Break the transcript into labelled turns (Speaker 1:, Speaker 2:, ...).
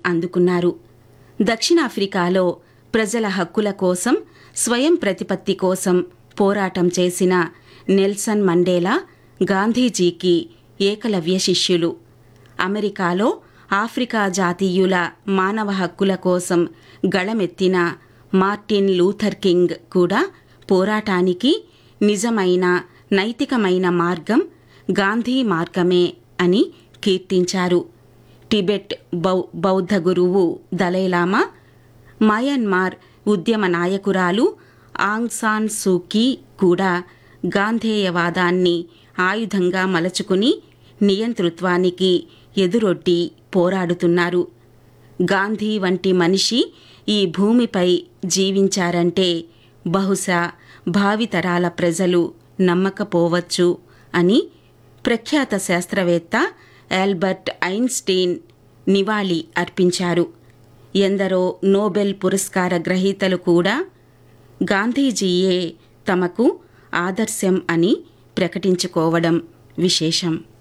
Speaker 1: అందుకున్నారు దక్షిణాఫ్రికాలో ప్రజల హక్కుల కోసం స్వయం ప్రతిపత్తి కోసం పోరాటం చేసిన నెల్సన్ మండేలా గాంధీజీకి ఏకలవ్య శిష్యులు అమెరికాలో ఆఫ్రికా జాతీయుల మానవ హక్కుల కోసం గళమెత్తిన మార్టిన్ లూథర్ కింగ్ కూడా పోరాటానికి నిజమైన నైతికమైన మార్గం గాంధీ మార్గమే అని కీర్తించారు టిబెట్ బౌ బౌద్ధ గురువు దలైలామా మయన్మార్ ఉద్యమ నాయకురాలు ఆంగ్ సాన్ సూకీ కూడా గాంధేయవాదాన్ని ఆయుధంగా మలచుకుని నియంతృత్వానికి ఎదురొడ్డి పోరాడుతున్నారు గాంధీ వంటి మనిషి ఈ భూమిపై జీవించారంటే బహుశా భావితరాల ప్రజలు నమ్మకపోవచ్చు అని ప్రఖ్యాత శాస్త్రవేత్త ఆల్బర్ట్ ఐన్స్టీన్ నివాళి అర్పించారు ఎందరో నోబెల్ పురస్కార గ్రహీతలు కూడా గాంధీజీయే తమకు ఆదర్శం అని ప్రకటించుకోవడం విశేషం